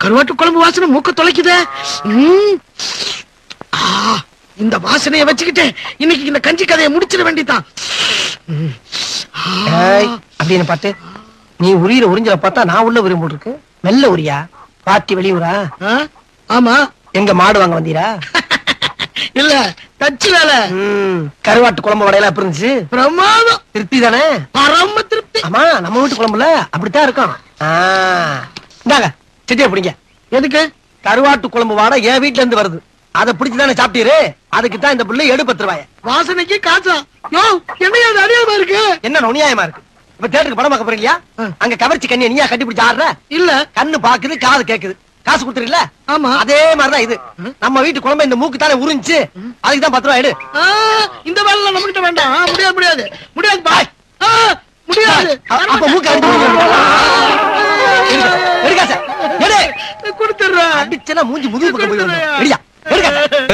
கருவாட்டு குழம்பு வாசனை மூக்க தொலைக்குதே ம். ஆ, இந்த வாசனைய வச்சுக்கிட்டு இன்னைக்கு இந்த கஞ்சி கதையை முடிச்சிட வேண்டியதான் ஏய், அப்படின்னு பாத்து நீ உரியிற உறிஞ்சல பார்த்தா நான் உள்ள உரியும் போல் இருக்கு மெல்ல உரியா பாட்டி வெளியூரா ஆமா எங்க மாடு வாங்க வந்தீரா இல்ல தச்சு வேலை ம், கருவாட்டு குழம்பு வடையெல்லாம் எப்படி இருந்துச்சு பிரமாதம் திருப்தி தானே பரம திருப்தி ஆமா நம்ம வீட்டு குழம்புல அப்படித்தான் இருக்கும் ஆ, இந்தாங்க சிட்டியை பிடிங்க எதுக்கு கருவாட்டு குழம்பு வாடை என் வீட்ல இருந்து வருது அதை பிடிச்சு தானே சாப்பிட்டீரு அதுக்கு தான் இந்த புள்ள எடு பத்து ரூபாய வாசனைக்கு காசா யோ என்னையா அது அநியாயமா இருக்கு என்ன நுணியாயமா இருக்கு இப்ப தேட்டருக்கு படம் பார்க்க போறீங்களா ஆ. அங்க கவர்ச்சி கண்ணியை நீயா கட்டி பிடிச்சு ஆடுற இல்ல கண்ணு பாக்குது காது கேக்குது காசு கொடுத்துருல ஆமா அதே மாதிரிதான் இது நம்ம வீட்டு குழம்பு இந்த மூக்கு தானே உறிஞ்சு அதுக்கு தான் பத்து ரூபாய் எடு ஆ, இந்த வேலை நம்ம கிட்ட வேண்டாம் ஆ, முடியாது முடியாது முடியாது பாய் ஆ, முடியாது அ- அப்ப மூக்கு அடிச்சு எடுக்க சார் எடு கொடுத்துடுறேன் அடிச்சனா மூஞ்சி முதுகு பக்கம் போய் விழுந்துரும். எடுயா எடுக்க